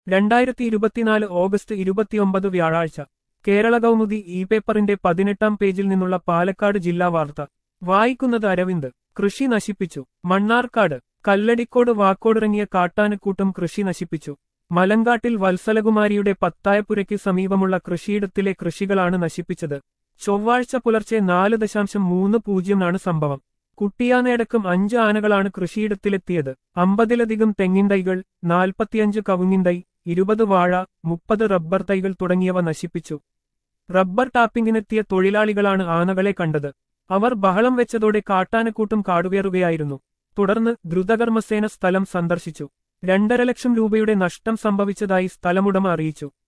രണ്ടായിരത്തി ഇരുപത്തിനാല് ഓഗസ്റ്റ് ഇരുപത്തിയൊമ്പത് വ്യാഴാഴ്ച കേരള കൗമുദി ഇ പേപ്പറിന്റെ പതിനെട്ടാം പേജിൽ നിന്നുള്ള പാലക്കാട് ജില്ലാ വാർത്ത വായിക്കുന്നത് അരവിന്ദ് കൃഷി നശിപ്പിച്ചു മണ്ണാർക്കാട് കല്ലടിക്കോട് വാക്കോടിറങ്ങിയ കാട്ടാനക്കൂട്ടം കൃഷി നശിപ്പിച്ചു മലങ്കാട്ടിൽ വത്സലകുമാരിയുടെ പത്തായപ്പുരയ്ക്ക് സമീപമുള്ള കൃഷിയിടത്തിലെ കൃഷികളാണ് നശിപ്പിച്ചത് ചൊവ്വാഴ്ച പുലർച്ചെ നാല് ദശാംശം മൂന്ന് പൂജ്യമാണ് സംഭവം കുട്ടിയാനയടക്കം അഞ്ച് ആനകളാണ് കൃഷിയിടത്തിലെത്തിയത് അമ്പതിലധികം തെങ്ങിൻ തൈകൾ നാൽപ്പത്തിയഞ്ച് കവുങ്ങിൻ തൈ ഇരുപത് വാഴ മുപ്പത് റബ്ബർ തൈകൾ തുടങ്ങിയവ നശിപ്പിച്ചു റബ്ബർ ടാപ്പിംഗിനെത്തിയ തൊഴിലാളികളാണ് ആനകളെ കണ്ടത് അവർ ബഹളം വെച്ചതോടെ കാട്ടാനക്കൂട്ടം കാടുകയറുകയായിരുന്നു തുടർന്ന് ദ്രുതകർമ്മസേന സ്ഥലം സന്ദർശിച്ചു രണ്ടര ലക്ഷം രൂപയുടെ നഷ്ടം സംഭവിച്ചതായി സ്ഥലമുടമ അറിയിച്ചു